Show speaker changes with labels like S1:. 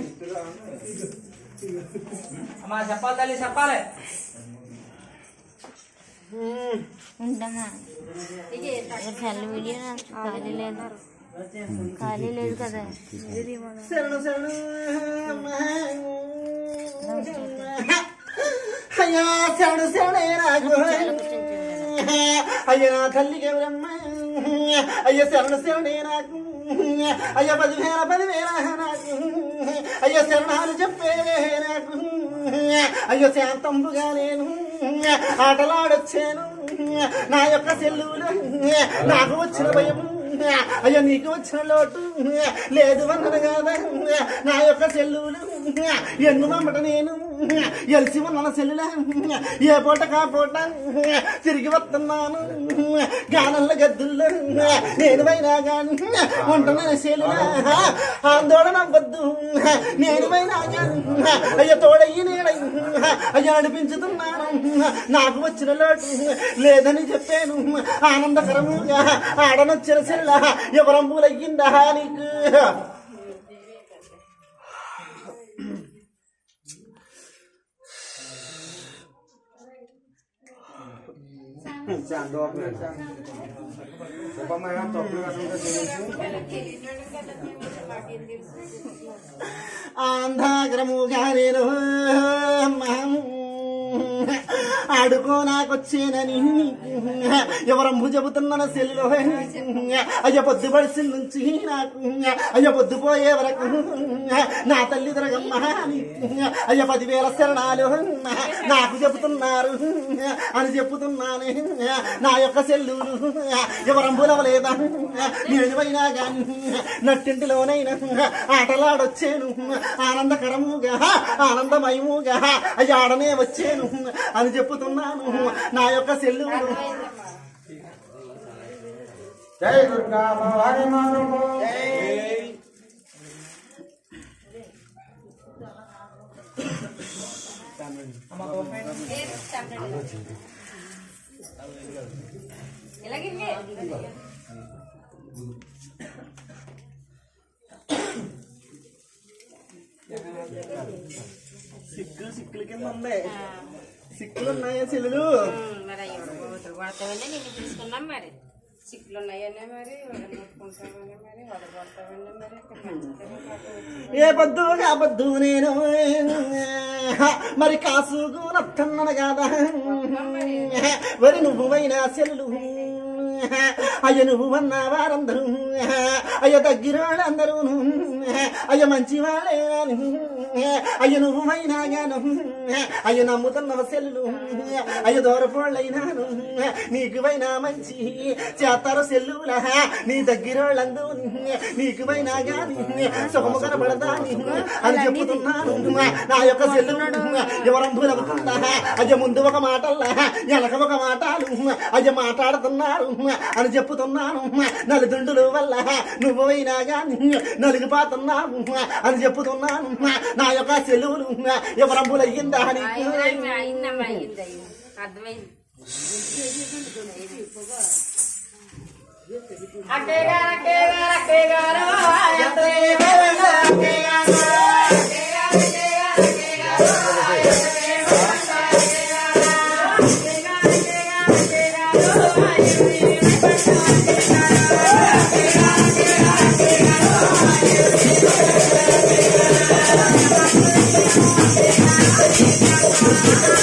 S1: అమ్మా చెప్పాలి తల్లి చెప్పాలి
S2: ఉంటామా చల్లి వీడియో నాకు ఖాళీ లేదు ఖాళీ లేదు కదా
S3: శరణు శరణు అయ్యా శరణు శరణే నాకు అయ్యా నా తల్లికి ఎవరమ్మ అయ్య శరణు శరణే నాకు అయ్య పదివేల పదివేల నాకు అయ్య శరణాలు చెప్పే నాకు అయ్యో శాంతంబుగా నేను ఆటలాడొచ్చాను నా యొక్క సెల్లులు నాకు వచ్చిన భయం అయ్యో నీకు వచ్చిన లోటు లేదు అన్నది కాదా నా యొక్క సెల్లులు ఎన్ను మమ్మట నేను ఎలిసి ఉన్న సెల్లుల ఏ పూట కా పూట తిరిగి వస్తున్నాను గానల్ల గద్దుల్లో నేను పోయినా గాని ఉంటున్న సెల్లుల ఆందోళన వద్దు నేను పోయినా గాని అయ్య తోడయ్యి నేడయ్యి అయ్య నడిపించుతున్నాను నాకు వచ్చిన లోటు లేదని చెప్పాను ఆనందకరముగా ఆడనొచ్చిన సెల్ల ఎవరంబులయ్యిందా నీకు ఆంధ్రాగ్రముగా నేను ఆడుకో నాకొచ్చేనని ఎవరమ్ము చెబుతున్నాను సెల్లులో అయ్య పొద్దు పడిసి నుంచి నాకు అయ్య పొద్దు పోయే వరకు నా తల్లి తిరగమ్మ అయ్య పదివేల శరణాలు నాకు చెబుతున్నారు అని చెప్పుతున్నాను నా యొక్క సెల్లులు ఎవరంబులవలేదా నేను పోయినా కానీ నట్టింటిలోనైనా ఆటలాడొచ్చాను ఆనందకరముగా ఆనందమయముగా అయ్య ఆడనే వచ్చాను అని చెప్పుతున్నాను నా యొక్క సెల్లులు
S4: జై దుర్గా భవాని మాతకు
S3: సిక్కులు సిక్కుల కింద ఉంది సిక్కులు ఉన్నాయా సెల్లులు
S5: మరి అయ్యి వడగొడతామని నిన్ను తీసుకున్నాం మరి సిక్కులు ఉన్నాయనే మరి వడగొట్టుకుంటామని మరి వడగొడతామని మరి ఇక్కడ మంచితనం కాదు.
S3: ఏ పొద్దు ఆ పొద్దు నేను మరి కాసుకు నత్తన్నను కాదా వరి నువ్వు అయినా సెల్లు అయ్య నువ్వు అన్న వారందరూ అయ్య దగ్గర వాళ్ళందరూ అయ్య మంచి వాళ్ళే అయ్య నువ్వు అయినా గాను అయ్య నమ్ముతున్న సెల్లు అయ్య దూరపోళ్ళైనాను నీకు అయినా మంచి చేస్తారు సెల్లులా నీ దగ్గర వాళ్ళందరూ నీకు అయినా గాని సుఖము కనబడదాని అని చెప్పుతున్నాను నా యొక్క సెల్లు ఎవరంబులవుతుందా అయ్య ముందు ఒక మాటల్లా వెనక ఒక మాటలు అయ్య మాట్లాడుతున్నారు అని చెప్పుతున్నాను నలుదుండుల వల్ల నువ్వు అయినా గాని నలిగిపోతున్నావు అని చెప్పుతున్నాను నా యొక్క సెలవులు ఎవరంబులయ్యిందా అని
S5: అయిందమ్మా, అయిందమ్మా అయింది అయింది అర్థమైంది
S1: అక్కేగారు అక్కేగారు అక్కేగారు ఎంత
S3: ఆ